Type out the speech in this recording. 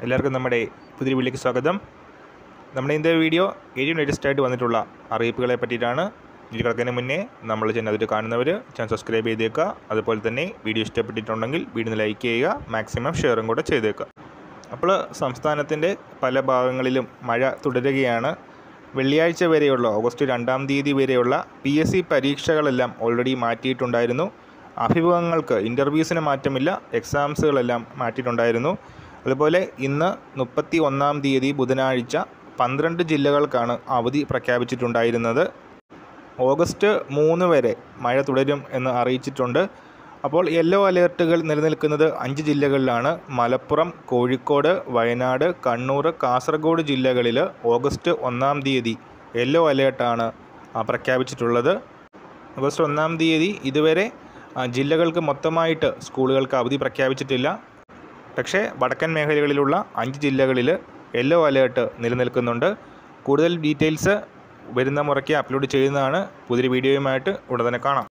എല്ലാവർക്കും നമ്മുടെ പുതിയ വീട്ടിലേക്ക് സ്വാഗതം നമ്മുടെ ഇന്നത്തെ വീഡിയോ ഏറ്റവും ലേറ്റസ്റ്റ് ആയിട്ട് വന്നിട്ടുള്ള അറിയിപ്പുകളെ പറ്റിയിട്ടാണ് ഇതിൽ കിടക്കുന്നതിന് മുന്നേ നമ്മൾ ചെന്നതിൽ കാണുന്നവർ ചാനൽ സബ്സ്ക്രൈബ് ചെയ്തേക്കുക അതുപോലെ തന്നെ വീഡിയോ ഇഷ്ടപ്പെട്ടിട്ടുണ്ടെങ്കിൽ വീഡിയോ ലൈക്ക് ചെയ്യുക മാക്സിമം ഷെയറും കൂടെ ചെയ്തേക്കുക അപ്പോൾ സംസ്ഥാനത്തിൻ്റെ പല ഭാഗങ്ങളിലും മഴ തുടരുകയാണ് വെള്ളിയാഴ്ച വരെയുള്ള ഓഗസ്റ്റ് രണ്ടാം തീയതി വരെയുള്ള പി എസ് സി പരീക്ഷകളെല്ലാം ഓൾറെഡി മാറ്റിയിട്ടുണ്ടായിരുന്നു അഭിമുഖങ്ങൾക്ക് ഇൻ്റർവ്യൂസിന് മാറ്റമില്ല എക്സാംസുകളെല്ലാം മാറ്റിയിട്ടുണ്ടായിരുന്നു അതുപോലെ ഇന്ന് മുപ്പത്തി ഒന്നാം തീയതി ബുധനാഴ്ച പന്ത്രണ്ട് ജില്ലകൾക്കാണ് അവധി പ്രഖ്യാപിച്ചിട്ടുണ്ടായിരുന്നത് ഓഗസ്റ്റ് മൂന്ന് വരെ മഴ തുടരും എന്ന് അറിയിച്ചിട്ടുണ്ട് അപ്പോൾ യെല്ലോ അലേർട്ടുകൾ നിലനിൽക്കുന്നത് അഞ്ച് ജില്ലകളിലാണ് മലപ്പുറം കോഴിക്കോട് വയനാട് കണ്ണൂർ കാസർഗോഡ് ജില്ലകളിൽ ഓഗസ്റ്റ് ഒന്നാം തീയതി യെല്ലോ അലേർട്ടാണ് ആ, പ്രഖ്യാപിച്ചിട്ടുള്ളത് ഓഗസ്റ്റ് ഒന്നാം തീയതി ഇതുവരെ ആ, ജില്ലകൾക്ക് മൊത്തമായിട്ട് സ്കൂളുകൾക്ക് അവധി പ്രഖ്യാപിച്ചിട്ടില്ല പക്ഷേ വടക്കൻ മേഖലകളിലുള്ള അഞ്ച് ജില്ലകളിൽ യെല്ലോ അലേർട്ട് നിലനിൽക്കുന്നുണ്ട് കൂടുതൽ ഡീറ്റെയിൽസ് വരുന്ന മുറയ്ക്ക് അപ്ലോഡ് ചെയ്യുന്നതാണ് പുതിയൊരു വീഡിയോയുമായിട്ട് ഉടൻ തന്നെ കാണാം